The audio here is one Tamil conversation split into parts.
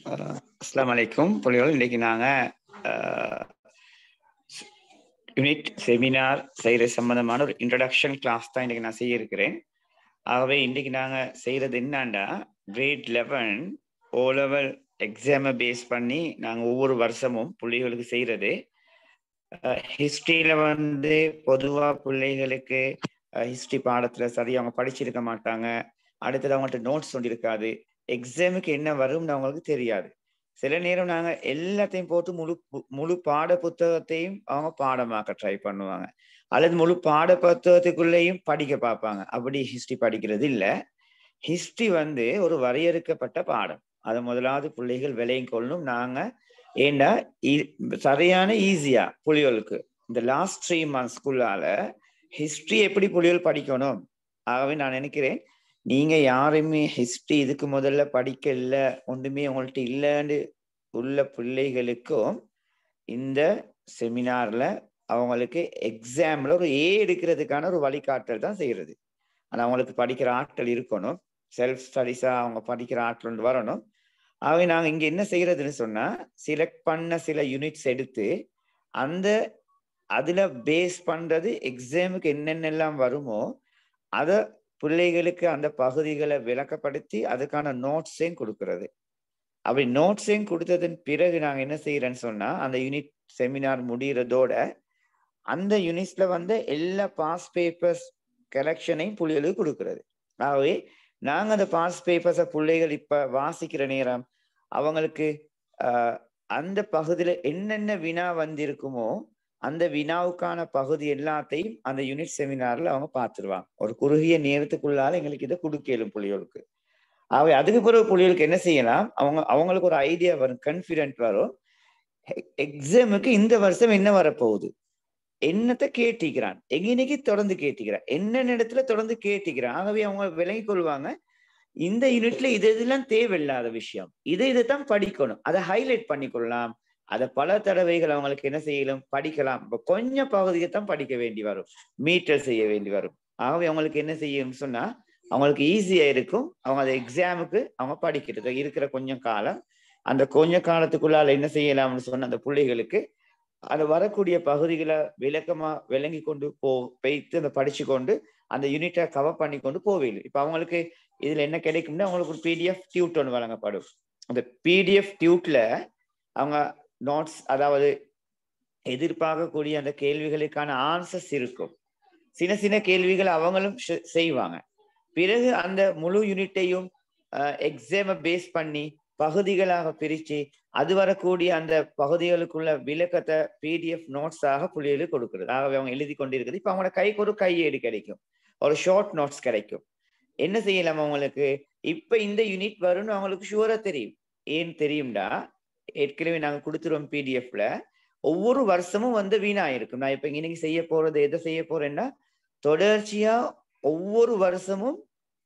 அஸ்லாம் வலைக்கும் புள்ளிகள் இன்னைக்கு நாங்கள் யூனிட் செமினார் செய்கிற சம்மந்தமான ஒரு இன்ட்ரடக்ஷன் கிளாஸ் தான் இன்னைக்கு நான் செய்ய இருக்கிறேன் ஆகவே இன்னைக்கு நாங்கள் செய்கிறது என்னாண்டா கிரேட் லெவன் ஓ லெவல் எக்ஸாமை பேஸ் பண்ணி நாங்கள் ஒவ்வொரு வருஷமும் பிள்ளைகளுக்கு செய்கிறது ஹிஸ்ட்ரியில் வந்து பொதுவாக பிள்ளைகளுக்கு ஹிஸ்ட்ரி பாடத்தில் சரி அவங்க படிச்சிருக்க மாட்டாங்க அடுத்தது அவங்கள்ட்ட நோட்ஸ் ஒன்று இருக்காது எக்ஸாமுக்கு என்ன வரும்னு அவங்களுக்கு தெரியாது சில நேரம் நாங்க எல்லாத்தையும் போட்டு முழு முழு பாட புத்தகத்தையும் அவங்க பாடமாக்க ட்ரை பண்ணுவாங்க அல்லது முழு பாட புத்தகத்துக்குள்ளேயும் படிக்க பார்ப்பாங்க அப்படி ஹிஸ்டரி படிக்கிறது இல்லை ஹிஸ்டரி வந்து ஒரு வரையறுக்கப்பட்ட பாடம் அதை முதலாவது பிள்ளைகள் விலையும் கொள்ளணும் நாங்க ஏண்டா சரியான ஈஸியா புலிகளுக்கு இந்த லாஸ்ட் த்ரீ மந்த்ஸ்க்குள்ளால ஹிஸ்டரி எப்படி புலிகள் படிக்கணும் ஆகவே நான் நினைக்கிறேன் நீங்க யாருமே ஹிஸ்டரி இதுக்கு முதல்ல படிக்க இல்லை ஒன்றுமே உங்கள்ட்ட இல்லைன்னு உள்ள பிள்ளைகளுக்கும் இந்த செமினார்ல அவங்களுக்கு எக்ஸாம்ல ஒரு ஏ எடுக்கிறதுக்கான ஒரு வழிகாட்டல் தான் செய்யறது ஆனால் அவங்களுக்கு படிக்கிற ஆற்றல் இருக்கணும் செல்ஃப் ஸ்டடிஸா அவங்க படிக்கிற ஆற்றல் வரணும் ஆகவே நாங்கள் இங்க என்ன செய்யறதுன்னு சொன்னா செலக்ட் பண்ண சில யூனிட்ஸ் எடுத்து அந்த அதுல பேஸ் பண்றது எக்ஸாமுக்கு என்னென்னலாம் வருமோ அதை பிள்ளைகளுக்கு அந்த பகுதிகளை விளக்கப்படுத்தி அதுக்கான நோட்ஸையும் கொடுக்கறது அப்படி நோட்ஸையும் கொடுத்ததன் பிறகு நாங்கள் என்ன செய்யறேன்னு சொன்னா அந்த யூனிட் செமினார் முடிகிறதோட அந்த யூனிட்ஸ்ல வந்து எல்லா பாஸ் பேப்பர்ஸ் கலெக்ஷனையும் பிள்ளைகளுக்கு கொடுக்கறது ஆகவே நாங்கள் அந்த பாஸ் பேப்பர்ஸை பிள்ளைகள் இப்ப வாசிக்கிற நேரம் அவங்களுக்கு அந்த பகுதியில என்னென்ன வினா வந்திருக்குமோ அந்த வினாவுக்கான பகுதி எல்லாத்தையும் அந்த யூனிட் செமினார்ல அவங்க பார்த்துருவாங்க ஒரு குறுகிய நேரத்துக்குள்ளால எங்களுக்கு இதை கொடுக்கலும் புள்ளிகளுக்கு ஆகவே அதுக்கு பிறகு புள்ளிகளுக்கு என்ன செய்யலாம் அவங்க அவங்களுக்கு ஒரு ஐடியா வரும் கான்பிடென்ட் வரும் எக்ஸாமுக்கு இந்த வருஷம் என்ன வரப்போகுது என்னத்தை கேட்டிக்கிறான் எங்கனைக்கு தொடர்ந்து கேட்டிக்கிறான் என்னென்ன இடத்துல தொடர்ந்து கேட்டிக்கிறான் ஆகவே அவங்க விலகி கொள்வாங்க இந்த யூனிட்ல இது இதெல்லாம் தேவையில்லாத விஷயம் இதை இதைத்தான் படிக்கணும் அதை ஹைலைட் பண்ணிக்கொள்ளலாம் அதை பல தடவைகள் அவங்களுக்கு என்ன செய்யலாம் படிக்கலாம் இப்போ கொஞ்சம் பகுதியை தான் படிக்க வேண்டி வரும் மீட்டர் செய்ய வேண்டி வரும் ஆகவே அவங்களுக்கு என்ன செய்யணும் சொன்னா அவங்களுக்கு ஈஸியா இருக்கும் அவங்க அந்த எக்ஸாமுக்கு அவங்க படிக்கிறது இருக்கிற கொஞ்சம் காலம் அந்த கொஞ்ச காலத்துக்குள்ளால என்ன செய்யலாம்னு சொன்ன அந்த பிள்ளைகளுக்கு அது வரக்கூடிய பகுதிகளை விளக்கமா விளங்கி கொண்டு போ பெய்த்து அந்த படிச்சு கொண்டு அந்த யூனிட்டை கவர் பண்ணி கொண்டு போவேன் இப்ப அவங்களுக்கு இதுல என்ன கிடைக்கும்னா அவங்களுக்கு ஒரு பிடிஎஃப் டியூட் ஒன்று வழங்கப்படும் அந்த பிடிஎஃப் டியூட்ல அவங்க நோட்ஸ் அதாவது எதிர்பார்க்கக்கூடிய அந்த கேள்விகளுக்கான ஆன்சர்ஸ் இருக்கும் சின்ன சின்ன கேள்விகள் அவங்களும் செய்வாங்க பிறகு அந்த முழு யூனிட்டையும் எக்ஸாமை பேஸ் பண்ணி பகுதிகளாக பிரிச்சு அது வரக்கூடிய அந்த பகுதிகளுக்குள்ள விளக்கத்தை பிடிஎஃப் நோட்ஸாக புள்ளிகளுக்கு கொடுக்குறது ஆகவே அவங்க எழுதி கொண்டிருக்குது இப்ப அவங்களோட கைக்கு ஒரு கையேடு கிடைக்கும் ஒரு ஷார்ட் நோட்ஸ் கிடைக்கும் என்ன செய்யலாம் அவங்களுக்கு இப்ப இந்த யூனிட் வரும்னு அவங்களுக்கு ஷுவரா தெரியும் ஏன் தெரியும்டா ஏற்கனவே நாங்கள் கொடுத்துருவோம் பிடிஎஃப்ல ஒவ்வொரு வருஷமும் வந்து வீணா இருக்கும் நான் இப்ப இன்னைக்கு செய்ய போறது எதை செய்ய போறேன்னா தொடர்ச்சியா ஒவ்வொரு வருஷமும்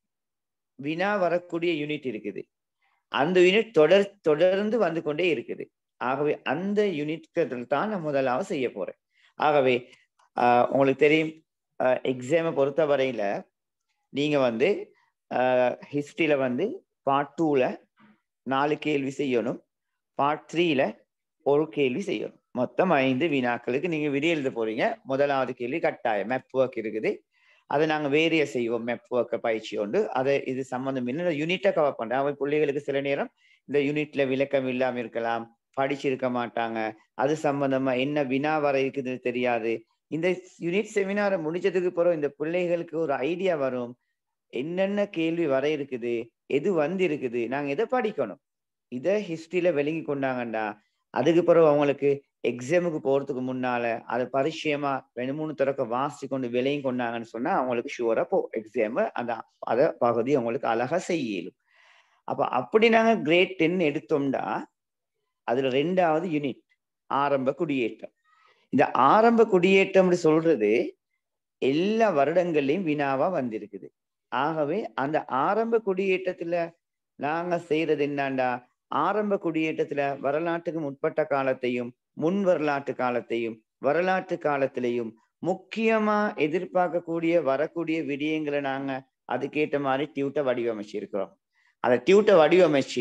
வினா வரக்கூடிய யூனிட் இருக்குது அந்த யூனிட் தொடர் தொடர்ந்து வந்து கொண்டே இருக்குது ஆகவே அந்த யூனிட்கள் தான் நான் முதலாவது செய்ய போறேன் ஆகவே உங்களுக்கு தெரியும் எக்ஸாமை பொறுத்த வரையில நீங்க வந்து ஹிஸ்டரியில வந்து பார்ட் டூல நாலு கேள்வி செய்யணும் பார்ட் த்ரீல ஒரு கேள்வி செய்யணும் மொத்தம் ஐந்து வினாக்களுக்கு நீங்க விதி எழுத போறீங்க முதலாவது கேள்வி கட்டாயம் மேப் ஒர்க் இருக்குது அதை நாங்க வேறைய செய்வோம் மேப் ஒர்க்கை பயிற்சி கொண்டு அதை இது சம்பந்தம் இல்லை யூனிட்டை கவர் பண்றேன் அவன் பிள்ளைகளுக்கு சில நேரம் இந்த யூனிட்ல விளக்கம் இல்லாம இருக்கலாம் படிச்சிருக்க மாட்டாங்க அது சம்பந்தமா என்ன வினா வர இருக்குதுன்னு தெரியாது இந்த யூனிட் செமினாரை முடிச்சதுக்கு பிறகு இந்த பிள்ளைகளுக்கு ஒரு ஐடியா வரும் என்னென்ன கேள்வி வர இருக்குது எது வந்து இருக்குது நாங்க எதை படிக்கணும் இதை ஹிஸ்டரியில விளங்கி கொண்டாங்கண்டா அதுக்கு பிறகு அவங்களுக்கு எக்ஸாமுக்கு போறதுக்கு முன்னால அதை பரிச்சயமா ரெண்டு மூணு தடவை வாசி கொண்டு விலையும் கொண்டாங்கன்னு சொன்னா அவங்களுக்கு ஷுவரா போ எக்ஸாம அந்த அத பகுதி அவங்களுக்கு அழகா செய்யலும் அப்ப அப்படி நாங்க கிரேட் டென் எடுத்தோம்னா அதுல ரெண்டாவது யூனிட் ஆரம்ப குடியேற்றம் இந்த ஆரம்ப குடியேற்றம்னு சொல்றது எல்லா வருடங்கள்லயும் வினாவா வந்திருக்குது ஆகவே அந்த ஆரம்ப குடியேற்றத்துல நாங்க செய்யறது என்னண்டா ஆரம்ப குடியேற்றத்துல வரலாற்றுக்கு முற்பட்ட காலத்தையும் முன் வரலாற்று காலத்தையும் வரலாற்று காலத்திலையும் முக்கியமா எதிர்பார்க்கக்கூடிய வரக்கூடிய விடயங்களை நாங்க அதுக்கேற்ற மாதிரி டியூட்டை வடிவமைச்சு இருக்கிறோம் அந்த டியூட்டை வடிவமைச்சு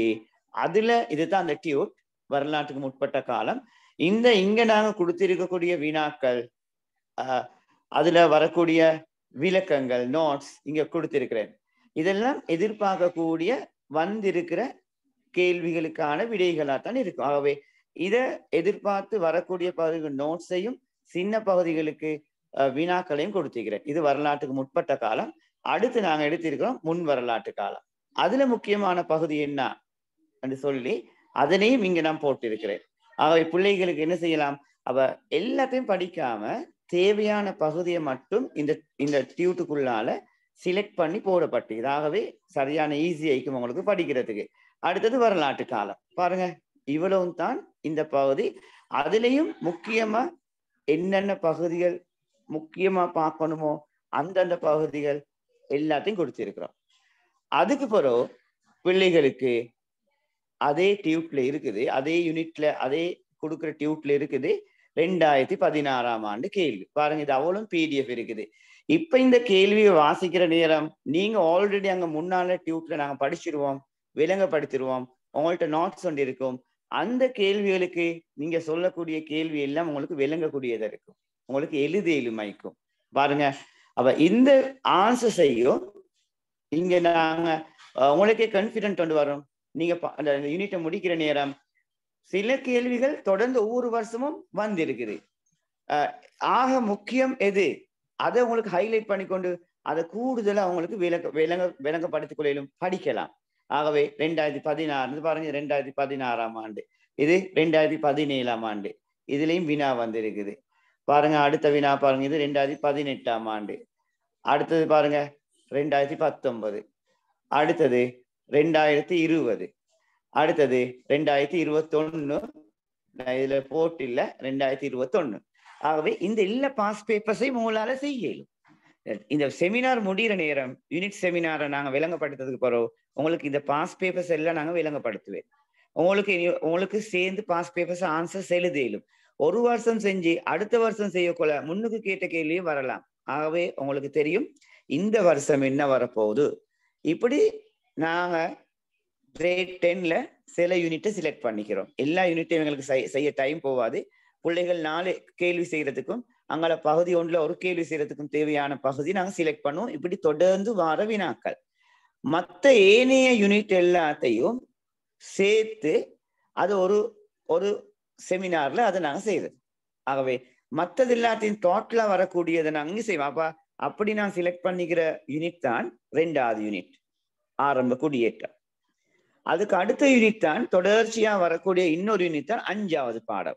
அதுல இதுதான் அந்த டியூட் வரலாற்றுக்கு முற்பட்ட காலம் இந்த இங்க நாங்க கொடுத்திருக்கக்கூடிய வினாக்கள் ஆஹ் அதுல வரக்கூடிய விளக்கங்கள் நோட்ஸ் இங்க கொடுத்திருக்கிறேன் இதெல்லாம் எதிர்பார்க்கக்கூடிய வந்திருக்கிற கேள்விகளுக்கான விடைகளா தான் இருக்கும் ஆகவே இத எதிர்பார்த்து வரக்கூடிய பகுதிகள் நோட்ஸையும் சின்ன பகுதிகளுக்கு வினாக்களையும் கொடுத்திருக்கிறேன் இது வரலாற்றுக்கு முற்பட்ட காலம் அடுத்து நாங்க எடுத்திருக்கிறோம் முன் வரலாற்று காலம் அதுல முக்கியமான பகுதி என்ன என்று சொல்லி அதனையும் இங்க நான் போட்டிருக்கிறேன் ஆகவே பிள்ளைகளுக்கு என்ன செய்யலாம் அவ எல்லாத்தையும் படிக்காம தேவையான பகுதியை மட்டும் இந்த இந்த டியூட்டுக்குள்ளால சிலக்ட் பண்ணி போடப்பட்டு இதாகவே சரியான ஈஸி ஆயிக்கும் உங்களுக்கு படிக்கிறதுக்கு அடுத்தது வரலாற்று காலம் பாருங்க இவ்வளவும் தான் இந்த பகுதி அதுலயும் முக்கியமா என்னென்ன பகுதிகள் முக்கியமா பார்க்கணுமோ அந்தந்த பகுதிகள் எல்லாத்தையும் கொடுத்திருக்கிறோம் அதுக்கு பிறகு பிள்ளைகளுக்கு அதே டியூட்ல இருக்குது அதே யூனிட்ல அதே கொடுக்குற டியூட்ல இருக்குது ரெண்டாயிரத்தி பதினாறாம் ஆண்டு கேள்வி பாருங்க இது அவ்வளவு பிடிஎஃப் இருக்குது இப்ப இந்த கேள்வியை வாசிக்கிற நேரம் நீங்க ஆல்ரெடி அங்க முன்னால டியூட்ல நாங்க படிச்சிருவோம் விளங்கப்படுத்திடுவோம் உங்கள்ட்ட நோட்ஸ் ஒன்று இருக்கும் அந்த கேள்விகளுக்கு நீங்க சொல்லக்கூடிய கேள்வி எல்லாம் உங்களுக்கு விளங்கக்கூடியதா இருக்கும் உங்களுக்கு எழுத எளிமைக்கும் பாருங்க அப்ப இந்த ஆன்சர்ஸையும் இங்க நாங்க உங்களுக்கே கான்பிடென்ட் கொண்டு வரும் நீங்க அந்த யூனிட்டை முடிக்கிற நேரம் சில கேள்விகள் தொடர்ந்து ஒவ்வொரு வருஷமும் வந்திருக்குது ஆக முக்கியம் எது அதை உங்களுக்கு ஹைலைட் பண்ணிக்கொண்டு அதை கூடுதலா அவங்களுக்கு விளங்க விளங்க விளங்கப்படுத்திக் கொள்ளையிலும் படிக்கலாம் ஆகவே ரெண்டாயிரத்தி பதினாறு பாருங்க ரெண்டாயிரத்தி பதினாறாம் ஆண்டு இது ரெண்டாயிரத்தி பதினேழாம் ஆண்டு இதுலயும் வினா வந்திருக்குது பாருங்க அடுத்த வினா பாருங்க இது ரெண்டாயிரத்தி பதினெட்டாம் ஆண்டு அடுத்தது பாருங்க ரெண்டாயிரத்தி பத்தொன்பது அடுத்தது ரெண்டாயிரத்தி இருபது அடுத்தது ரெண்டாயிரத்தி இருபத்தொன்னு இதுல போட்டில்ல ரெண்டாயிரத்தி இருபத்தொன்னு ஆகவே இந்த எல்லா பாஸ் பேப்பர்ஸையும் உங்களால செய்யலும் இந்த செமினார் முடிகிற நேரம் யூனிட் செமினாரை நாங்க விளங்கப்படுத்துறதுக்கு பிறகு உங்களுக்கு இந்த பாஸ் பேப்பர்ஸ் எல்லாம் நாங்க விளங்கப்படுத்துவேன் உங்களுக்கு உங்களுக்கு சேர்ந்து பாஸ் பேப்பர்ஸ் ஆன்சர்ஸ் எழுதியலும் ஒரு வருஷம் செஞ்சு அடுத்த வருஷம் செய்யக்கொள்ள முன்னுக்கு கேட்ட கேள்வியும் வரலாம் ஆகவே உங்களுக்கு தெரியும் இந்த வருஷம் என்ன வரப்போகுது இப்படி நாங்க கிரேட் டென்ல சில யூனிட்டை செலக்ட் பண்ணிக்கிறோம் எல்லா யூனிட்டையும் எங்களுக்கு செய்ய டைம் போகாது பிள்ளைகள் நாலு கேள்வி செய்யறதுக்கும் அங்கால பகுதி ஒன்றுல ஒரு கேள்வி செய்யறதுக்கும் தேவையான பகுதி நாங்க செலக்ட் பண்ணுவோம் இப்படி தொடர்ந்து வர வினாக்கள் மற்ற ஏனைய யூனிட் எல்லாத்தையும் சேர்த்து அது ஒரு ஒரு செமினார்ல அதை நாங்க செய்யுது ஆகவே மற்றது எல்லாத்தையும் டோட்டலா வரக்கூடியதை நாங்க இங்க செய்வோம் அப்ப அப்படி நான் செலக்ட் பண்ணிக்கிற யூனிட் தான் ரெண்டாவது யூனிட் ஆரம்ப குடியேற்றம் அதுக்கு அடுத்த யூனிட் தான் தொடர்ச்சியா வரக்கூடிய இன்னொரு யூனிட் தான் அஞ்சாவது பாடம்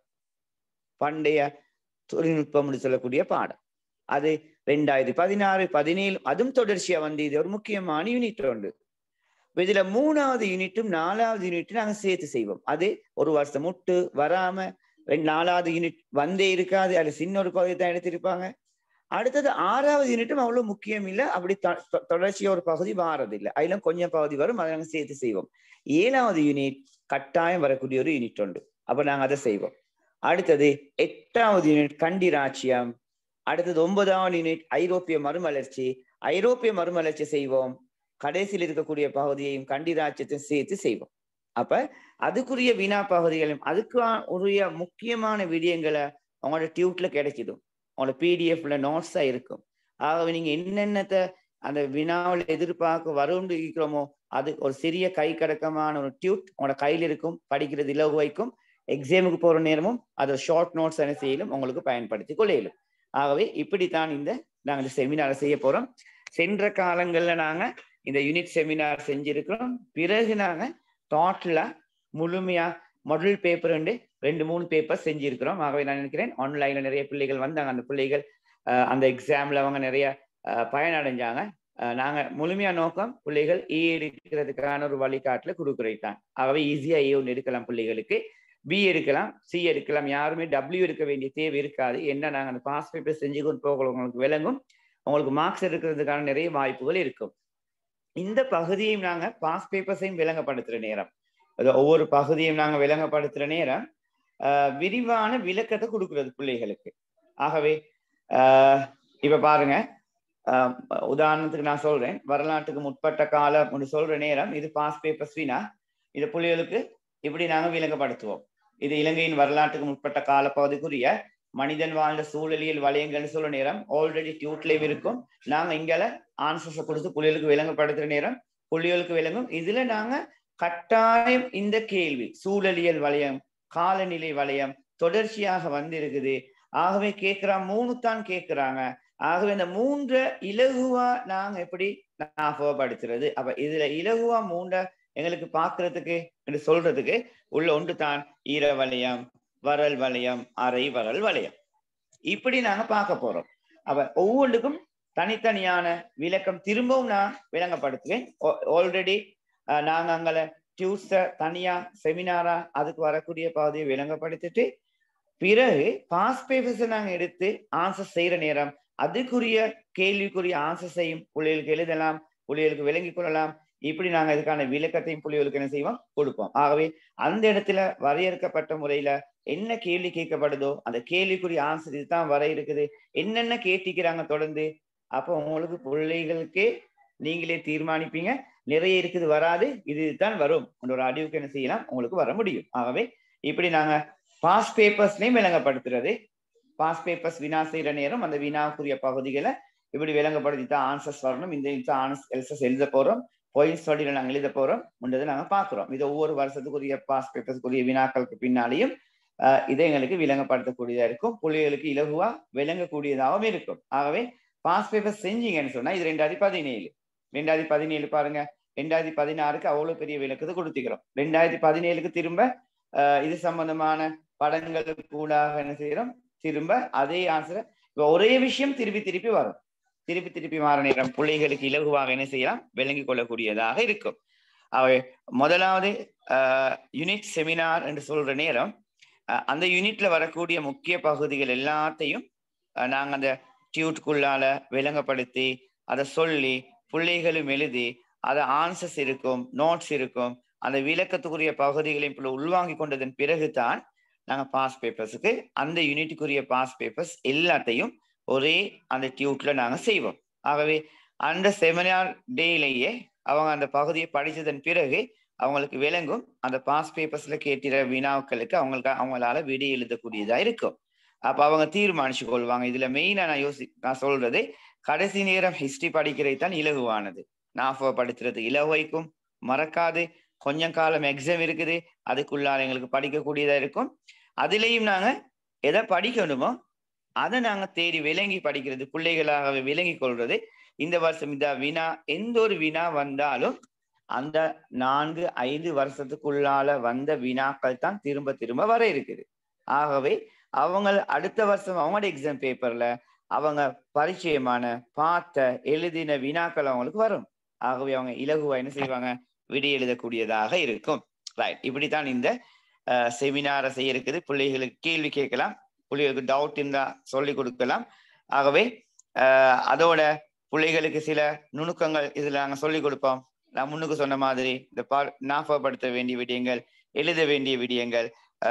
பண்டைய தொழில்நுட்பம் சொல்லக்கூடிய பாடம் அது ரெண்டாயிரத்தி பதினாறு பதினேழு அதுவும் தொடர்ச்சியா வந்து இது ஒரு முக்கியமான யூனிட் உண்டு இதுல மூணாவது யூனிட்டும் நாலாவது யூனிட்டும் நாங்க சேர்த்து செய்வோம் அது ஒரு வருஷம் முட்டு வராம ரெண்டு நாலாவது யூனிட் வந்தே இருக்காது அது சின்ன ஒரு பகுதி தான் எடுத்திருப்பாங்க அடுத்தது ஆறாவது யூனிட்டும் அவ்வளவு முக்கியம் இல்லை அப்படி தொடர்ச்சியா ஒரு பகுதி வாரது இல்லை அதுல கொஞ்சம் பகுதி வரும் அதை நாங்க சேர்த்து செய்வோம் ஏழாவது யூனிட் கட்டாயம் வரக்கூடிய ஒரு யூனிட் உண்டு அப்ப நாங்க அதை செய்வோம் அடுத்தது எட்டாவது யூனிட் கண்டி ராச்சியம் அடுத்தது ஒன்பதாவது யூனிட் ஐரோப்பிய மறுமலர்ச்சி ஐரோப்பிய மறுமலர்ச்சி செய்வோம் கடைசியில் இருக்கக்கூடிய பகுதியையும் கண்டி ராஜ்யத்தையும் சேர்த்து செய்வோம் அப்ப அதுக்குரிய வினா பகுதிகளையும் அதுக்கு உரிய முக்கியமான விடயங்களை அவங்களோட டியூட்ல கிடைச்சிடும் உங்களோட பிடிஎஃப்ல நோட்ஸா இருக்கும் ஆகவே நீங்க என்னென்னத்தை அந்த வினாவில் எதிர்பார்க்க வரும்னு இருக்கிறோமோ அது ஒரு சிறிய கை கடக்கமான ஒரு டியூட் உங்களோட கையில் இருக்கும் படிக்கிறது இலகு வைக்கும் எக்ஸாமுக்கு போற நேரமும் அதை ஷார்ட் நோட்ஸ் என்ன செய்யலும் உங்களுக்கு பயன்படுத்தி கொள்ளையிலும் ஆகவே இப்படித்தான் இந்த நாங்கள் இந்த செமினார் செய்ய போறோம் சென்ற காலங்கள்ல நாங்க இந்த யூனிட் செமினார் செஞ்சிருக்கிறோம் பிறகு நாங்க டோட்டலா முழுமையா மாடல் பேப்பர் ரெண்டு ரெண்டு மூணு பேப்பர் செஞ்சிருக்கிறோம் ஆகவே நான் நினைக்கிறேன் ஆன்லைன்ல நிறைய பிள்ளைகள் வந்தாங்க அந்த பிள்ளைகள் அந்த எக்ஸாம்ல அவங்க நிறைய பயனடைஞ்சாங்க நாங்க முழுமையா நோக்கம் பிள்ளைகள் ஏ எடுக்கிறதுக்கான ஒரு வழிகாட்டுல கொடுக்குறது தான் ஆகவே ஈஸியா ஏ ஒன்று எடுக்கலாம் பிள்ளைகளுக்கு பி எடுக்கலாம் சி எடுக்கலாம் யாருமே டபிள்யூ எடுக்க வேண்டிய தேவை இருக்காது என்ன நாங்க அந்த பாஸ் பேப்பர் செஞ்சு கொண்டு போக உங்களுக்கு விளங்கும் உங்களுக்கு மார்க்ஸ் எடுக்கிறதுக்கான நிறைய வாய்ப்புகள் இருக்கும் இந்த பகுதியையும் நாங்க பாஸ் பேப்பர்ஸையும் விளங்கப்படுத்துற நேரம் ஒவ்வொரு பகுதியும் நாங்க விளங்கப்படுத்துற நேரம் விரிவான விளக்கத்தை கொடுக்கறது பிள்ளைகளுக்கு ஆகவே இப்ப பாருங்க உதாரணத்துக்கு நான் சொல்றேன் வரலாற்றுக்கு முற்பட்ட காலம் சொல்ற நேரம் இது பாஸ் பேப்பர்ஸ் வினா இந்த புள்ளிகளுக்கு இப்படி நாங்க விளங்கப்படுத்துவோம் இது இலங்கையின் வரலாற்றுக்கு முற்பட்ட காலப்பகுதிக்குரிய மனிதன் வாழ்ந்த சூழலியல் வளையங்கள்னு சொல்ல நேரம் ஆல்ரெடி டியூட்லயும் இருக்கும் நாங்க இங்கால ஆன்சர்ஸை கொடுத்து புள்ளிகளுக்கு விளங்கப்படுத்துற நேரம் புள்ளிகளுக்கு விளங்கும் இதுல நாங்க கட்டாயம் இந்த கேள்வி சூழலியல் வளையம் காலநிலை வளையம் தொடர்ச்சியாக வந்திருக்குது ஆகவே கேட்கிறா மூணு தான் கேட்கிறாங்க ஆகவே இந்த மூன்ற இலகுவா நாங்க எப்படி ஞாபகப்படுத்துறது அப்ப இதுல இலகுவா மூன்ற எங்களுக்கு பாக்குறதுக்கு என்று சொல்றதுக்கு உள்ள ஒன்று தான் ஈர வளையம் வரல் வளையம் அரை வரல் வளையம் இப்படி நாங்க பார்க்க போறோம் அப்ப ஒவ்வொன்றுக்கும் தனித்தனியான விளக்கம் திரும்பவும் நான் விளங்கப்படுத்துவேன் ஆல்ரெடி நாங்க அங்கல டியூஸ்ட தனியா செமினாரா அதுக்கு வரக்கூடிய பகுதியை விளங்கப்படுத்திட்டு பிறகு பாஸ் பேப்பர்ஸ் நாங்க எடுத்து ஆன்சர் செய்யற நேரம் அதுக்குரிய கேள்விக்குரிய ஆன்சர்ஸையும் புள்ளிகளுக்கு எழுதலாம் புள்ளிகளுக்கு விளங்கிக் கொள்ளலாம் இப்படி நாங்க இதுக்கான விளக்கத்தையும் புள்ளிகளுக்கு என்ன செய்வோம் கொடுப்போம் ஆகவே அந்த இடத்துல வரையறுக்கப்பட்ட முறையில என்ன கேள்வி கேட்கப்படுதோ அந்த கேள்விக்குரிய ஆன்சர் இதுதான் வர இருக்குது என்னென்ன கேட்டிக்கிறாங்க தொடர்ந்து அப்போ உங்களுக்கு பிள்ளைகளுக்கே நீங்களே தீர்மானிப்பீங்க நிறைய இருக்குது வராது இதுதான் வரும் ஒரு அடிவுக்கு என்ன செய்யலாம் உங்களுக்கு வர முடியும் ஆகவே இப்படி நாங்க பாஸ் பேப்பர்ஸ்லயும் விளங்கப்படுத்துறது பாஸ் பேப்பர்ஸ் வினா செய்யற நேரம் அந்த வினாக்குரிய பகுதிகளை இப்படி விளங்கப்படுத்தி தான் ஆன்சர்ஸ் வரணும் இந்த ஆன்சர்ஸ் எழுத போறோம் பாயிண்ட் ஸ்டடியில நாங்க எழுத போறோம் முன்னதை நாங்க பாக்குறோம் இது ஒவ்வொரு வருஷத்துக்குரிய பாஸ் பேப்பர்ஸ்க்குரிய வினாக்களுக்கு பின்னாலேயும் இதை எங்களுக்கு விளங்கப்படுத்தக்கூடியதா இருக்கும் புள்ளிகளுக்கு இலகுவா விளங்கக்கூடியதாகவும் இருக்கும் ஆகவே பாஸ் பேப்பர் செஞ்சீங்கன்னு சொன்னா இது ரெண்டாயிரத்தி பதினேழு ரெண்டாயிரத்தி பதினேழு பாருங்க ரெண்டாயிரத்தி பதினாறுக்கு அவ்வளவு பெரிய விளக்கத்தை கொடுத்துக்கிறோம் ரெண்டாயிரத்தி பதினேழுக்கு திரும்ப இது சம்பந்தமான படங்களுக்கு கூட என்ன செய்யறோம் திரும்ப அதே ஆன்சரை இப்போ ஒரே விஷயம் திருப்பி திருப்பி வரும் திருப்பி திருப்பி மாற நேரம் பிள்ளைகளுக்கு இலகுவாக என்ன செய்யலாம் விளங்கிக் கொள்ளக்கூடியதாக இருக்கும் அவை முதலாவது யூனிட் செமினார் என்று சொல்ற நேரம் அந்த யூனிட்ல வரக்கூடிய முக்கிய பகுதிகள் எல்லாத்தையும் நாங்கள் அந்த டியூட்குள்ளால விளங்கப்படுத்தி அதை சொல்லி பிள்ளைகளும் எழுதி அதை ஆன்சர்ஸ் இருக்கும் நோட்ஸ் இருக்கும் அந்த விளக்கத்துக்குரிய பகுதிகளையும் இப்போ உள்வாங்கி கொண்டதன் பிறகுதான் நாங்கள் பாஸ் பேப்பர்ஸுக்கு அந்த யூனிட்டுக்குரிய பாஸ் பேப்பர்ஸ் எல்லாத்தையும் ஒரே அந்த டியூட்ல நாங்கள் செய்வோம் ஆகவே அந்த செமினார் டேலேயே அவங்க அந்த பகுதியை படித்ததன் பிறகு அவங்களுக்கு விளங்கும் அந்த பாஸ் பேப்பர்ஸ்ல கேட்டிற வினாக்களுக்கு அவங்களுக்கு அவங்களால விடை எழுதக்கூடியதா இருக்கும் அப்ப அவங்க தீர்மானிச்சு கொள்வாங்க இதுல மெயினா நான் யோசி நான் சொல்றது கடைசி நேரம் ஹிஸ்டரி படிக்கிறது தான் இலகுவானது ஞாபகப்படுத்துறது இலவைக்கும் மறக்காது கொஞ்சம் காலம் எக்ஸாம் இருக்குது அதுக்குள்ளால எங்களுக்கு படிக்கக்கூடியதா இருக்கும் அதுலேயும் நாங்க எதை படிக்கணுமோ அதை நாங்க தேடி விளங்கி படிக்கிறது பிள்ளைகளாகவே விளங்கி கொள்றது இந்த வருஷம் இந்த வினா எந்த ஒரு வினா வந்தாலும் அந்த நான்கு ஐந்து வருஷத்துக்குள்ளால வந்த வினாக்கள் தான் திரும்ப திரும்ப வர இருக்குது ஆகவே அவங்க அடுத்த வருஷம் அவங்களோட எக்ஸாம் பேப்பர்ல அவங்க பரிச்சயமான பார்த்த எழுதின வினாக்கள் அவங்களுக்கு வரும் ஆகவே அவங்க இலகுவா என்ன செய்வாங்க விடி எழுதக்கூடியதாக இருக்கும் ரைட் இப்படித்தான் இந்த செமினாரை செய்ய இருக்குது பிள்ளைகளுக்கு கேள்வி கேட்கலாம் பிள்ளைகளுக்கு டவுட் இருந்தா சொல்லி கொடுக்கலாம் ஆகவே அதோட பிள்ளைகளுக்கு சில நுணுக்கங்கள் இதுல நாங்க சொல்லி கொடுப்போம் நான் முன்னுக்கு சொன்ன மாதிரி இந்த பா ஞாபகப்படுத்த வேண்டிய விடயங்கள் எழுத வேண்டிய விடயங்கள்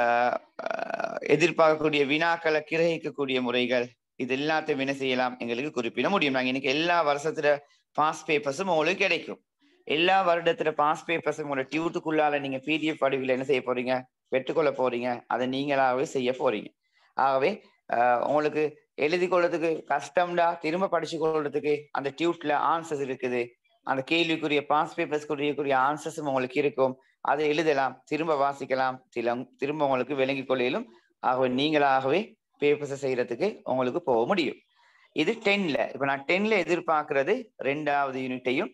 எதிர்பார்க்கக்கூடிய வினாக்களை கிரகிக்கக்கூடிய முறைகள் இது எல்லாத்தையும் என்ன செய்யலாம் எங்களுக்கு குறிப்பிட முடியும் நாங்க இன்னைக்கு எல்லா வருஷத்துல பாஸ் பேப்பர்ஸும் உங்களுக்கு கிடைக்கும் எல்லா வருடத்துல பாஸ் பேப்பர்ஸும் உங்களோட டியூட்டுக்குள்ளால நீங்க பிடிஎஃப் வடிவில் என்ன செய்ய போறீங்க பெற்றுக்கொள்ள போறீங்க அதை நீங்களாகவே செய்ய போறீங்க ஆகவே உங்களுக்கு எழுதி கொள்றதுக்கு கஷ்டம்டா திரும்ப படிச்சு கொள்றதுக்கு அந்த டியூட்ல ஆன்சர்ஸ் இருக்குது அந்த கேள்விக்குரிய பாஸ் பேப்பர்ஸ்க்குரிய ஆன்சர்ஸும் உங்களுக்கு இருக்கும் அதை எழுதலாம் திரும்ப வாசிக்கலாம் சில திரும்ப உங்களுக்கு விளங்கி கொள்ளையிலும் ஆகவே நீங்களாகவே பேப்பர்ஸை செய்யறதுக்கு உங்களுக்கு போக முடியும் இது டென்ல இப்ப நான் டென்ல எதிர்பார்க்கறது ரெண்டாவது யூனிட்டையும்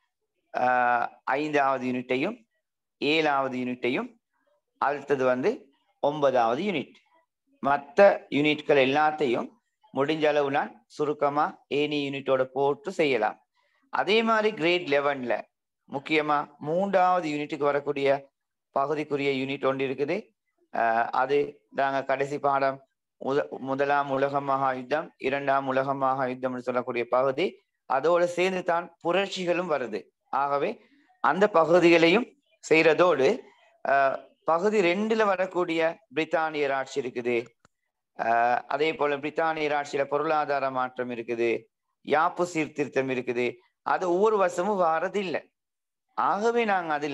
ஐந்தாவது யூனிட்டையும் ஏழாவது யூனிட்டையும் அடுத்தது வந்து ஒன்பதாவது யூனிட் மற்ற யூனிட்கள் எல்லாத்தையும் முடிஞ்ச அளவு நான் சுருக்கமா ஏனி யூனிட்டோட போட்டு செய்யலாம் அதே மாதிரி கிரேட் லெவன்ல முக்கியமா மூன்றாவது யூனிட்டுக்கு வரக்கூடிய பகுதிக்குரிய யூனிட் ஒன்று இருக்குது அது நாங்க கடைசி பாடம் முத முதலாம் உலக மகா யுத்தம் இரண்டாம் உலக மகா யுத்தம்னு சொல்லக்கூடிய பகுதி அதோடு சேர்ந்து தான் புரட்சிகளும் வருது ஆகவே அந்த பகுதிகளையும் செய்யறதோடு பகுதி ரெண்டுல வரக்கூடிய பிரித்தானியர் ஆட்சி இருக்குது அதே போல பிரித்தானியர் ஆட்சியில பொருளாதார மாற்றம் இருக்குது யாப்பு சீர்திருத்தம் இருக்குது அது ஒவ்வொரு வருஷமும் வாரதில்லை ஆகவே நாங்க அதுல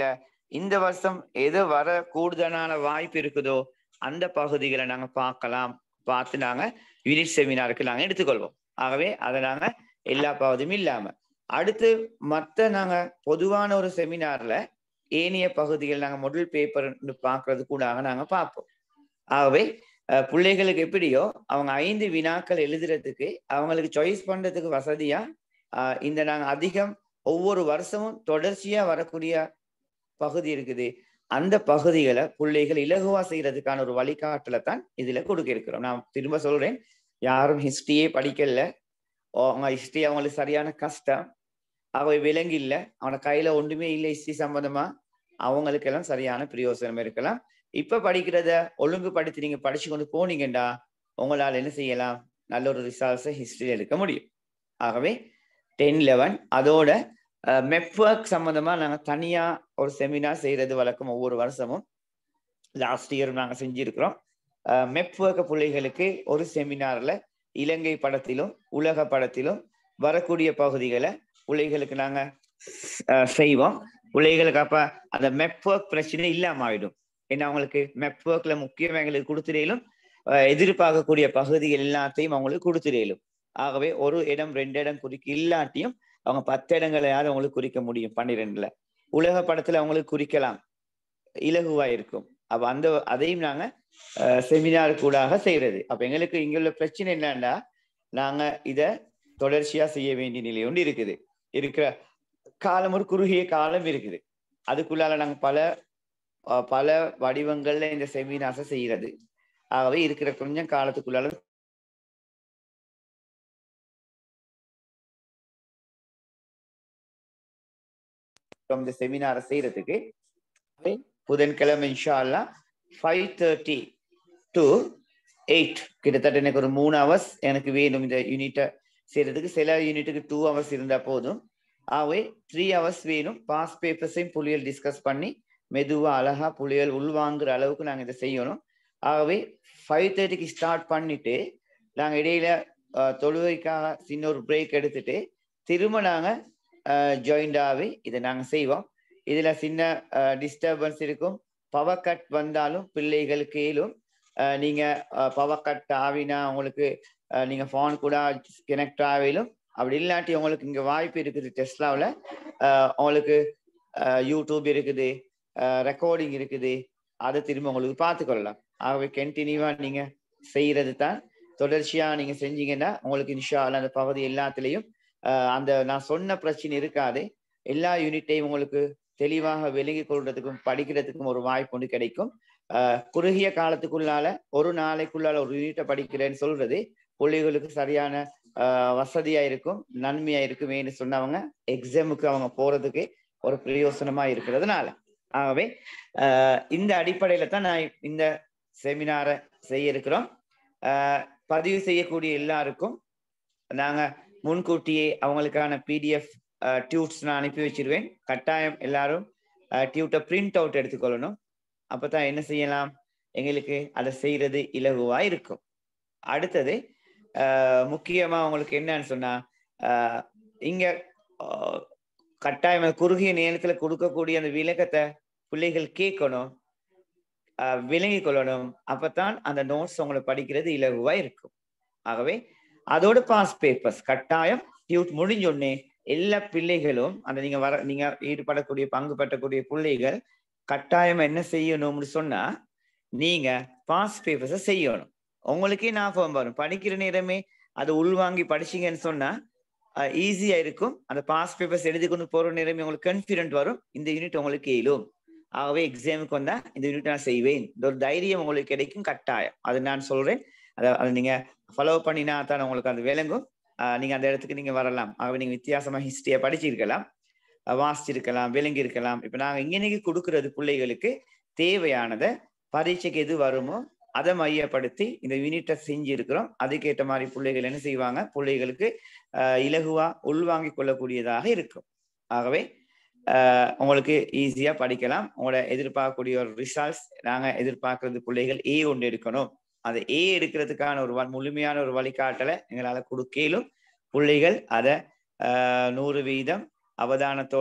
இந்த வருஷம் எது வர கூடுதலான வாய்ப்பு இருக்குதோ அந்த பகுதிகளை நாங்க பார்க்கலாம் பார்த்து நாங்க யூனிட் செமினாருக்கு நாங்க எடுத்துக்கொள்வோம் ஆகவே அதை நாங்க எல்லா பகுதியும் இல்லாம அடுத்து மத்த நாங்க பொதுவான ஒரு செமினார்ல ஏனைய பகுதிகள் நாங்க முதல் பேப்பர் பார்க்கறது கூட நாங்க பார்ப்போம் ஆகவே பிள்ளைகளுக்கு எப்படியோ அவங்க ஐந்து வினாக்கள் எழுதுறதுக்கு அவங்களுக்கு சாய்ஸ் பண்றதுக்கு வசதியா இந்த நாங்க அதிகம் ஒவ்வொரு வருஷமும் தொடர்ச்சியா வரக்கூடிய பகுதி இருக்குது அந்த பகுதிகளை பிள்ளைகள் இலகுவா செய்யறதுக்கான ஒரு வழிகாட்டலை தான் இதுல கொடுக்க இருக்கிறோம் நான் திரும்ப சொல்றேன் யாரும் ஹிஸ்டரியே படிக்கல அவங்க ஹிஸ்டரி அவங்களுக்கு சரியான கஷ்டம் அவை விலங்கு இல்லை அவன கையில ஒன்றுமே இல்லை ஹிஸ்டரி சம்பந்தமா அவங்களுக்கெல்லாம் சரியான பிரயோசனம் இருக்கலாம் இப்ப படிக்கிறத ஒழுங்கு படுத்தி நீங்க படிச்சு கொண்டு போனீங்கண்டா உங்களால் என்ன செய்யலாம் நல்ல ஒரு ரிசல்ட்ஸை ஹிஸ்டரி எடுக்க முடியும் ஆகவே டென் லெவன் அதோட மெப்ஒர்க் சம்பந்தமா நாங்க தனியா ஒரு செமினார் செய்யறது வழக்கம் ஒவ்வொரு வருஷமும் லாஸ்ட் இயர் நாங்க செஞ்சிருக்கிறோம் மெப்ஒர்க் பிள்ளைகளுக்கு ஒரு செமினார்ல இலங்கை படத்திலும் உலக படத்திலும் வரக்கூடிய பகுதிகளை பிள்ளைகளுக்கு நாங்க செய்வோம் பிள்ளைகளுக்கு அப்ப அந்த மெப்ஒர்க் பிரச்சனை இல்லாம ஆயிடும் ஏன்னா அவங்களுக்கு மெப்ஒர்க்ல முக்கியம் எங்களுக்கு கொடுத்துடையிலும் எதிர்பார்க்கக்கூடிய பகுதிகள் எல்லாத்தையும் அவங்களுக்கு கொடுத்துடையிலும் ஆகவே ஒரு இடம் ரெண்டு இடம் குறிக்க இல்லாட்டியும் அவங்க பத்து இடங்களையாவது அவங்களுக்கு குறிக்க முடியும் பன்னிரெண்டுல உலக படத்துல அவங்களுக்கு குறிக்கலாம் இலகுவா இருக்கும் அப்ப அந்த அதையும் நாங்க செமினார் கூடாக செய்யறது அப்ப எங்களுக்கு இங்க உள்ள பிரச்சனை என்னன்னா நாங்க இத தொடர்ச்சியா செய்ய வேண்டிய நிலை ஒன்று இருக்குது இருக்கிற காலம் ஒரு குறுகிய காலம் இருக்குது அதுக்குள்ளால நாங்க பல பல வடிவங்கள்ல இந்த செமினார்ஸை செய்யறது ஆகவே இருக்கிற கொஞ்சம் காலத்துக்குள்ளால இந்த செமினாரை செய்யறதுக்கு புதன்கிழமை இன்ஷா அல்லா ஃபைவ் தேர்ட்டி டு எயிட் கிட்டத்தட்ட எனக்கு ஒரு மூணு ஹவர்ஸ் எனக்கு வேணும் இந்த யூனிட்டை செய்யறதுக்கு சில யூனிட்டுக்கு டூ ஹவர்ஸ் இருந்தா போதும் ஆகவே த்ரீ ஹவர்ஸ் வேணும் பாஸ் பேப்பர்ஸையும் புலியல் டிஸ்கஸ் பண்ணி மெதுவா அழகா புலியல் உள்வாங்குற அளவுக்கு நாங்க இதை செய்யணும் ஆகவே ஃபைவ் தேர்ட்டிக்கு ஸ்டார்ட் பண்ணிட்டு நாங்க இடையில தொழுகைக்காக சின்ன ஒரு பிரேக் எடுத்துட்டு திரும்ப நாங்க ஜாயிண்டாகவே இதை நாங்க செய்வோம் இதுல சின்ன டிஸ்டர்பன்ஸ் இருக்கும் பவர் கட் வந்தாலும் பிள்ளைகளுக்கு ஏலும் நீங்க பவர் கட் ஆவினா உங்களுக்கு நீங்க ஃபோன் கூட கனெக்ட் ஆகிலும் அப்படி இல்லாட்டி உங்களுக்கு இங்க வாய்ப்பு இருக்குது டெஸ்லாவில் உங்களுக்கு யூடியூப் இருக்குது ரெக்கார்டிங் இருக்குது அதை திரும்ப உங்களுக்கு பார்த்துக்கொள்ளலாம் ஆகவே கண்டினியூவா நீங்க செய்யறது தான் தொடர்ச்சியா நீங்க செஞ்சீங்கன்னா உங்களுக்கு இன்ஷா அந்த பகுதி எல்லாத்துலேயும் அந்த நான் சொன்ன பிரச்சனை இருக்காது எல்லா யூனிட்டையும் உங்களுக்கு தெளிவாக விலகி கொள்றதுக்கும் படிக்கிறதுக்கும் ஒரு வாய்ப்பு ஒன்று கிடைக்கும் குறுகிய காலத்துக்குள்ளால ஒரு நாளைக்குள்ளால ஒரு யூனிட்டை படிக்கிறேன்னு சொல்றது பிள்ளைகளுக்கு சரியான வசதியா இருக்கும் நன்மையா இருக்குமேன்னு சொன்னவங்க எக்ஸாமுக்கு அவங்க போறதுக்கு ஒரு பிரயோசனமா இருக்கிறதுனால ஆகவே இந்த அடிப்படையில தான் நான் இந்த செமினாரை செய்ய இருக்கிறோம் பதிவு செய்யக்கூடிய எல்லாருக்கும் நாங்க முன்கூட்டியே அவங்களுக்கான பிடிஎஃப் டியூட்ஸ் நான் அனுப்பி வச்சிருவேன் கட்டாயம் எல்லாரும் டியூட்டை பிரிண்ட் அவுட் எடுத்துக்கொள்ளணும் அப்பதான் என்ன செய்யலாம் எங்களுக்கு அதை செய்யறது இலகுவா இருக்கும் அடுத்தது முக்கியமா உங்களுக்கு என்னன்னு சொன்னா இங்க கட்டாயம் குறுகிய நேரத்துல கொடுக்கக்கூடிய அந்த விளக்கத்தை பிள்ளைகள் கேட்கணும் விளங்கி கொள்ளணும் அப்பதான் அந்த நோட்ஸ் உங்களை படிக்கிறது இலகுவா இருக்கும் ஆகவே அதோட பாஸ் பேப்பர்ஸ் கட்டாயம் டியூட் முடிஞ்சோடனே எல்லா பிள்ளைகளும் அந்த நீங்க வர நீங்க ஈடுபடக்கூடிய பங்கு பெற்றக்கூடிய பிள்ளைகள் கட்டாயம் என்ன செய்யணும்னு சொன்னா நீங்க பாஸ் பேப்பர்ஸை செய்யணும் உங்களுக்கே ஞாபகம் வரும் படிக்கிற நேரமே அதை உள்வாங்கி படிச்சீங்கன்னு சொன்னா ஈஸியா இருக்கும் அந்த பாஸ் பேப்பர்ஸ் எழுதி கொண்டு போற நேரமே உங்களுக்கு கான்பிடென்ட் வரும் இந்த யூனிட் உங்களுக்கு இயலும் ஆகவே எக்ஸாமுக்கு வந்தா இந்த யூனிட் நான் செய்வேன் இந்த ஒரு தைரியம் உங்களுக்கு கிடைக்கும் கட்டாயம் அது நான் சொல்றேன் அதை அதை நீங்க ஃபாலோ பண்ணினா தான் உங்களுக்கு அது விளங்கும் நீங்க அந்த இடத்துக்கு நீங்க வரலாம் ஆகவே நீங்க வித்தியாசமா ஹிஸ்டரியை படிச்சிருக்கலாம் வாசிச்சிருக்கலாம் விளங்கி இருக்கலாம் இப்ப நாங்க இங்கனைக்கு கொடுக்கறது பிள்ளைகளுக்கு தேவையானதை பரீட்சைக்கு எது வருமோ அதை மையப்படுத்தி இந்த யூனிட்டை செஞ்சு இருக்கிறோம் அதுக்கேற்ற மாதிரி பிள்ளைகள் என்ன செய்வாங்க பிள்ளைகளுக்கு இலகுவா உள்வாங்கி கொள்ளக்கூடியதாக இருக்கும் ஆகவே உங்களுக்கு ஈஸியா படிக்கலாம் உங்களோட எதிர்பார்க்கக்கூடிய ஒரு ரிசல்ட்ஸ் நாங்க எதிர்பார்க்கறது பிள்ளைகள் ஏ ஒன்று எடுக்கணும் அதை ஏ எடுக்கிறதுக்கான ஒரு முழுமையான ஒரு வழிகாட்டலை எங்களால கொடுக்கலும் பிள்ளைகள் அதை நூறு வீதம் அவதானத்தோட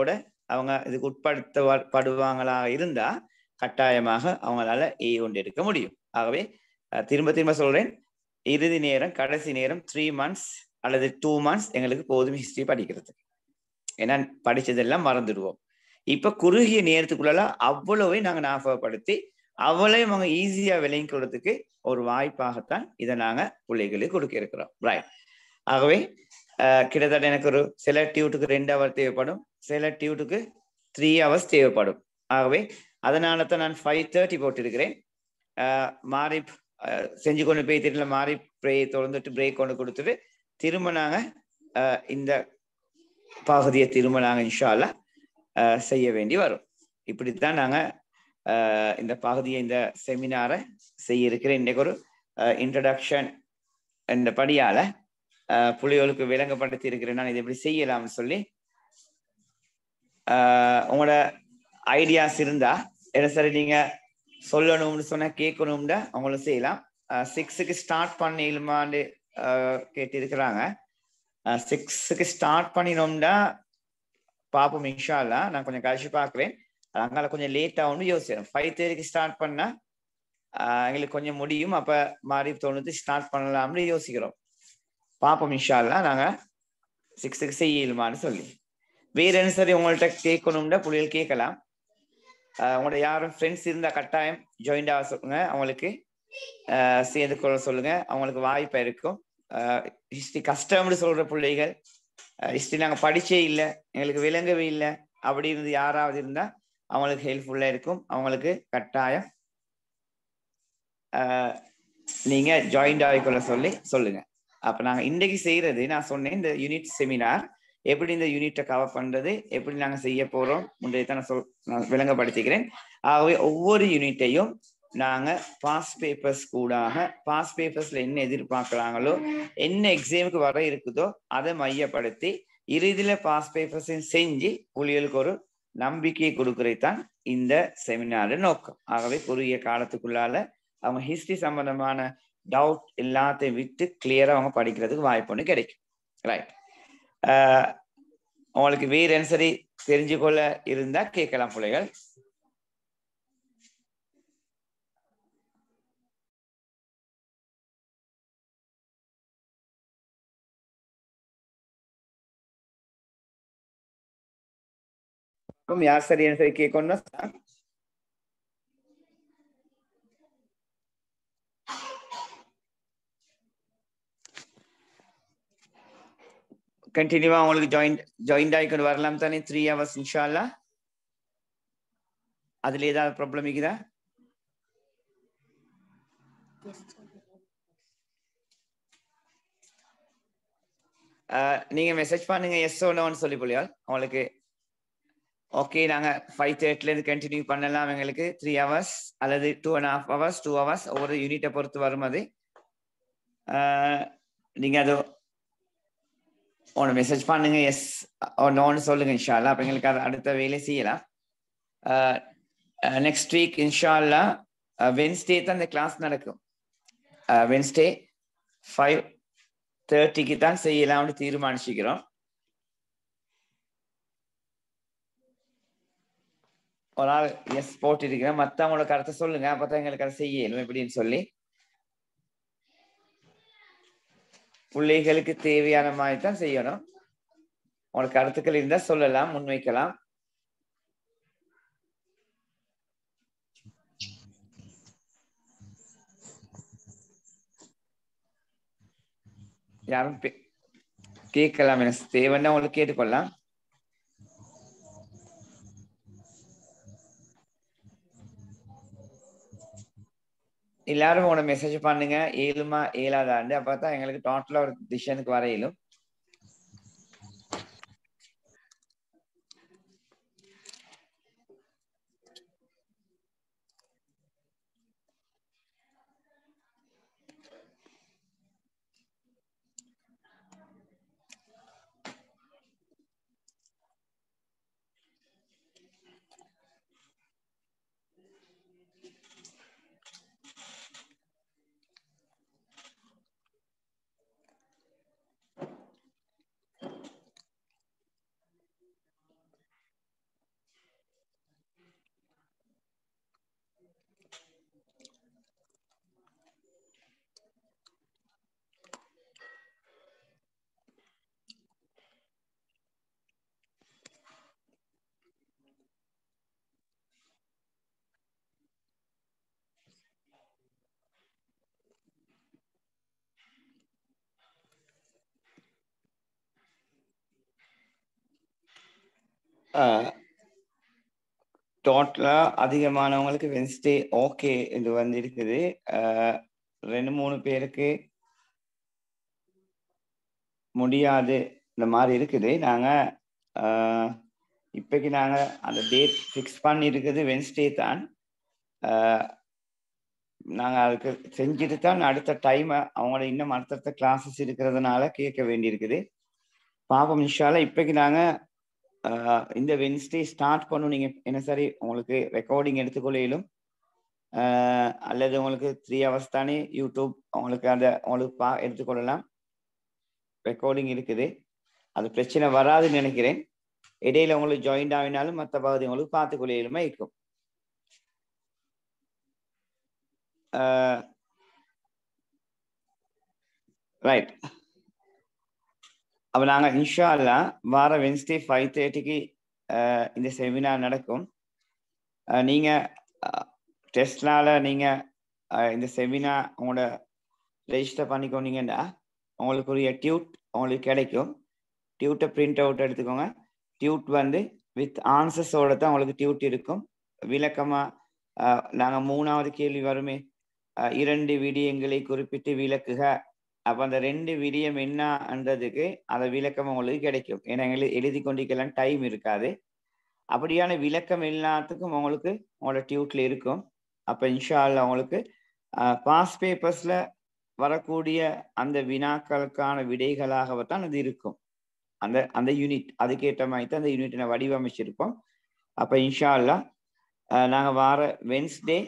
அவங்க இதுக்கு உட்படுத்தப்படுவாங்களா இருந்தா கட்டாயமாக அவங்களால ஏ ஒன்று எடுக்க முடியும் ஆகவே திரும்ப திரும்ப சொல்றேன் இறுதி நேரம் கடைசி நேரம் த்ரீ மந்த்ஸ் அல்லது டூ மந்த்ஸ் எங்களுக்கு போதும் ஹிஸ்டரி படிக்கிறது ஏன்னா படிச்சதெல்லாம் மறந்துடுவோம் இப்ப குறுகிய நேரத்துக்குள்ள அவ்வளவை நாங்க ஞாபகப்படுத்தி அவ்வளவையும் அவங்க ஈஸியா விளங்கிக்கிறதுக்கு ஒரு வாய்ப்பாகத்தான் இதை நாங்க பிள்ளைகளுக்கு கொடுக்க இருக்கிறோம் ரைட் ஆகவே கிட்டத்தட்ட எனக்கு ஒரு சில டியூட்டுக்கு ரெண்டு ஹவர் தேவைப்படும் சில டியூட்டுக்கு த்ரீ ஹவர்ஸ் தேவைப்படும் ஆகவே அதனால தான் நான் ஃபைவ் தேர்ட்டி போட்டிருக்கிறேன் மாறி செஞ்சு கொண்டு போய் திரும்ப மாறி ப்ரே திறந்துட்டு பிரேக் கொண்டு கொடுத்துட்டு திரும்ப நாங்க இந்த பகுதியை திரும்ப நாங்க இன்ஷால்ல செய்ய வேண்டி வரும் இப்படித்தான் நாங்க இந்த பகுதியை இந்த செமினாரை செய்ய இருக்கிறேன் இன்னைக்கு ஒரு இன்ட்ரடக்ஷன் என்ற படியால புலிகளுக்கு விளங்கப்படுத்தி இருக்கிறேன் நான் இதை எப்படி செய்யலாம்னு சொல்லி உங்களோட ஐடியாஸ் இருந்தா என்ன சரி நீங்க சொல்லணும்னு சொன்னா கேட்கணும்னா அவங்களும் செய்யலாம் சிக்ஸுக்கு ஸ்டார்ட் பண்ணிடலாமான்னு கேட்டு இருக்கிறாங்க சிக்ஸுக்கு ஸ்டார்ட் பண்ணினோம்னா பார்ப்போம் இன்ஷால்லா நான் கொஞ்சம் கழிச்சு பார்க்குறேன் அதனால கொஞ்சம் லேட் ஆகும்னு யோசிக்கிறேன் ஃபைவ் தேர்ட்டிக்கு ஸ்டார்ட் பண்ணா எங்களுக்கு கொஞ்சம் முடியும் அப்ப மாறி தோணுது ஸ்டார்ட் பண்ணலாம்னு யோசிக்கிறோம் பார்ப்போம் இன்ஷால்லா நாங்க சிக்ஸுக்கு செய்யலுமான்னு சொல்லி வேற என்ன சரி உங்கள்கிட்ட கேட்கணும்னா புள்ளிகள் கேட்கலாம் உங்களோட யாரும் ஃப்ரெண்ட்ஸ் இருந்தா கட்டாயம் ஜாயின்ட் ஆக சொல்லுங்க அவங்களுக்கு சேர்ந்து கொள்ள சொல்லுங்க அவங்களுக்கு வாய்ப்பு இருக்கும் ஹிஸ்டரி கஷ்டம்னு சொல்ற பிள்ளைகள் ஹிஸ்டரி நாங்கள் படிச்சே இல்லை எங்களுக்கு விளங்கவே இல்லை அப்படி இருந்து யாராவது இருந்தா அவங்களுக்கு ஹெல்ப்ஃபுல்லா இருக்கும் அவங்களுக்கு கட்டாயம் நீங்க ஜாயின்ட் ஆகிக்கொள்ள சொல்லி சொல்லுங்க அப்ப நாங்க இன்றைக்கு செய்யறது நான் சொன்னேன் இந்த யூனிட் செமினார் எப்படி இந்த யூனிட்டை கவர் பண்றது எப்படி நாங்க செய்ய போறோம் முந்தைய நான் சொல் நான் விளங்கப்படுத்திக்கிறேன் ஆகவே ஒவ்வொரு யூனிட்டையும் நாங்க பாஸ் பேப்பர்ஸ் கூடாக பாஸ் பேப்பர்ஸ்ல என்ன எதிர்பார்க்கறாங்களோ என்ன எக்ஸாமுக்கு வர இருக்குதோ அதை மையப்படுத்தி இறுதியில பாஸ் பேப்பர்ஸையும் செஞ்சு ஊழியர்களுக்கு ஒரு நம்பிக்கையை கொடுக்கறது தான் இந்த செமினார் நோக்கம் ஆகவே குறுகிய காலத்துக்குள்ளால அவங்க ஹிஸ்டரி சம்பந்தமான டவுட் எல்லாத்தையும் விட்டு கிளியரா அவங்க படிக்கிறதுக்கு வாய்ப்பு ஒன்று கிடைக்கும் ரைட் உங்களுக்கு வேறு சரி தெரிஞ்சு கொள்ள இருந்தா கேட்கலாம் பிள்ளைகள் யார் சரி சரி கேட்கணும் கண்டினியூவா உங்களுக்கு ஜாயின் ஜாயின்ட் ஆகிக்கொண்டு வரலாம் தானே த்ரீ ஹவர்ஸ் இன்ஷால்லா அதுல ஏதாவது ப்ராப்ளம் இருக்குதா நீங்க மெசேஜ் பண்ணுங்க எஸ் ஒன்னு சொல்லி போலியால் உங்களுக்கு ஓகே நாங்க ஃபைவ் தேர்ட்டில இருந்து கண்டினியூ பண்ணலாம் எங்களுக்கு த்ரீ ஹவர்ஸ் அல்லது two and half hours two hours ஒவ்வொரு யூனிட்டை பொறுத்து வரும் அது நீங்க அது ஒன்று மெசேஜ் பண்ணுங்க எஸ் ஒன்று சொல்லுங்க இன்ஷால்லா அப்போ எங்களுக்கு அது அடுத்த வேலையை செய்யலாம் நெக்ஸ்ட் வீக் இன்ஷால்லா வென்ஸ்டே தான் இந்த கிளாஸ் நடக்கும் வென்ஸ்டே ஃபைவ் தேர்ட்டிக்கு தான் செய்யலாம்னு தீர்மானிச்சுக்கிறோம் ஒரு ஆள் எஸ் போட்டிருக்கிறேன் மற்றவங்களோட கருத்தை சொல்லுங்க அப்பதான் எங்களுக்கு அதை செய்யணும் எப்படின்னு சொல்லி பிள்ளைகளுக்கு தேவையான மாதிரி தான் செய்யணும் உங்களுக்கு கருத்துக்கள் இருந்தா சொல்லலாம் முன்வைக்கலாம் யாரும் கேட்கலாம் எனக்கு தேவைன்னா உங்களுக்கு கேட்டுக்கொள்ளலாம் எல்லாரும் உங்களோட மெசேஜ் பண்ணுங்க ஏழுமா ஏழாதாண்டு அப்பதான் எங்களுக்கு டோட்டலா ஒரு டிசிஷனுக்கு வர இயலும் டோட்டலா அதிகமானவங்களுக்கு வென்ஸ்டே ஓகே இது வந்து இருக்குது அஹ், ரெண்டு மூணு பேருக்கு முடியாது இந்த மாதிரி இருக்குது நாங்க அஹ், இப்போக்கு நாங்க அந்த டேட் ஃபிக்ஸ் பண்ணி இருக்குது வென்ஸ்டே தான் அஹ், நாங்க அதுக்கு செஞ்சுட்டு தான் அடுத்த டைம் அவங்களோட இன்னும் அடுத்தடுத்த கிளாஸஸ் இருக்கிறதுனால கேட்க வேண்டியிருக்குது பாப்போம் இன்ஷால்லா இப்போக்கு நாங்க அஹ், இந்த வென்ஸ்டே ஸ்டார்ட் பண்ணும் நீங்க என்ன சரி உங்களுக்கு ரெக்கார்டிங் எடுத்துக்கொள்ளையிலும் அஹ், அல்லது உங்களுக்கு த்ரீ ஹவர்ஸ் தானே யூடியூப் உங்களுக்கு அந்த உங்களுக்கு பா எடுத்துக்கொள்ளலாம் ரெக்கார்டிங் இருக்குது அது பிரச்சனை வராதுன்னு நினைக்கிறேன் இடையில உங்களுக்கு ஜாயின்ட் ஆகினாலும் மற்ற பகுதி உங்களுக்கு பார்த்துக்கொள்ளையிலுமே இருக்கும் ரைட் அப்போ நாங்கள் இன்ஷா அல்லா வார வென்ஸ்டே ஃபைவ் தேர்ட்டிக்கு இந்த செமினார் நடக்கும் அஹ், நீங்க டெஸ்ட்னால நீங்க அஹ், இந்த செமினார் உங்களோட ரெஜிஸ்டர் பண்ணிக்கொண்டீங்கன்னா உங்களுக்குரிய டியூட் உங்களுக்கு கிடைக்கும் டியூட்டை பிரிண்ட் அவுட் எடுத்துக்கோங்க டியூட் வந்து வித் ஆன்சர்ஸோட தான் உங்களுக்கு டியூட் இருக்கும் விளக்கமா அஹ், நாங்க மூணாவது கேள்வி வருமே அஹ், இரண்டு விடயங்களை குறிப்பிட்டு விளக்குக அப்ப அந்த ரெண்டு விடியம் என்னன்றதுக்கு அந்த விளக்கம் உங்களுக்கு கிடைக்கும் ஏன்னா எங்களுக்கு எழுதி கொண்டிருக்கலாம் டைம் இருக்காது அப்படியான விளக்கம் எல்லாத்துக்கும் உங்களுக்கு உங்களோட டியூட்ல இருக்கும் அப்ப இன்ஷா அல்லாஹ் உங்களுக்கு பாஸ் பேப்பர்ஸ்ல வரக்கூடிய அந்த வினாக்களுக்கான விடைகளாகத்தான் இது இருக்கும் அந்த அந்த யூனிட் அதுக்கேற்ற மாதிரி தான் அந்த யூனிட்டை வடிவமைச்சிருப்போம் அப்ப இன்ஷா அல்லாஹ் அஹ், நாங்க வார வென்ஸ்டே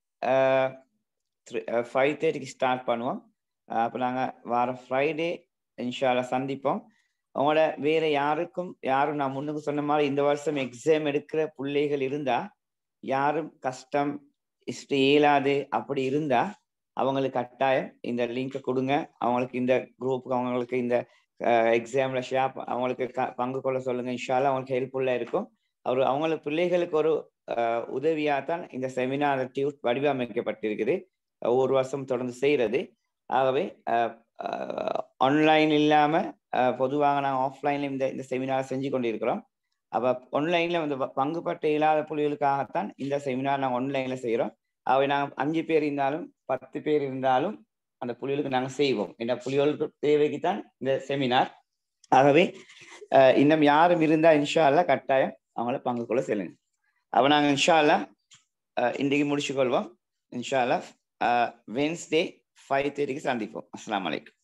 ஃபைவ் தேர்ட்டிக்கு ஸ்டார்ட் பண்ணுவோம் அஹ், அப்ப நாங்க வார ஃப்ரைடே இன்ஷால்லா சந்திப்போம் உங்களோட வேற யாருக்கும் யாரும் நான் முன்னுக்கு சொன்ன மாதிரி இந்த வருஷம் எக்ஸாம் எடுக்கிற பிள்ளைகள் இருந்தா யாரும் கஷ்டம் இஷ்டம் இயலாது அப்படி இருந்தா அவங்களுக்கு கட்டாயம் இந்த லிங்கை கொடுங்க அவங்களுக்கு இந்த குரூப்புக்கு அவங்களுக்கு இந்த எக்ஸாம்ல ஷேர் அவங்களுக்கு க- பங்கு கொள்ள சொல்லுங்க இன்ஷால்லா அவங்களுக்கு ஹெல்ப்ஃபுல்லா இருக்கும் அவர் அவங்களுக்கு பிள்ளைகளுக்கு ஒரு உதவியாக தான் இந்த செமினார் டியூட் வடிவமைக்கப்பட்டிருக்குது ஒவ்வொரு வருஷம் தொடர்ந்து செய்யறது ஆகவே ஆன்லைன் இல்லாம அஹ், பொதுவாக நாங்கள் ஆஃப்லைன்ல இந்த இந்த செமினார் செஞ்சு கொண்டிருக்கிறோம் அப்ப ஆன்லைன்ல வந்து ப- பங்குபட்ட இல்லாத புள்ளிகளுக்காகத்தான் இந்த செமினார் நாங்கள் ஆன்லைன்ல செய்கிறோம் ஆகவே நாங்கள் அஞ்சு பேர் இருந்தாலும் பத்து பேர் இருந்தாலும் அந்த புள்ளிகளுக்கு நாங்கள் செய்வோம் இந்த புள்ளிகளுக்கு தேவைக்கு தான் இந்த செமினார் ஆகவே அஹ், இன்னும் யாரும் இருந்தா இன்ஷா அல்லாஹ் கட்டாயம் அவங்கள பங்கு கொள்ள செல்லுங்க அப்ப நாங்கள் இன்ஷா அல்லாஹ் அஹ், இன்றைக்கு முடிச்சுக்கொள்வோம் இன்ஷா அல்லாஹ் வென்ஸ்டே ஃபைவ் தேர்ட்டிக்கு சந்திப்போம் அஸ்ஸலாமு அலைக்கும்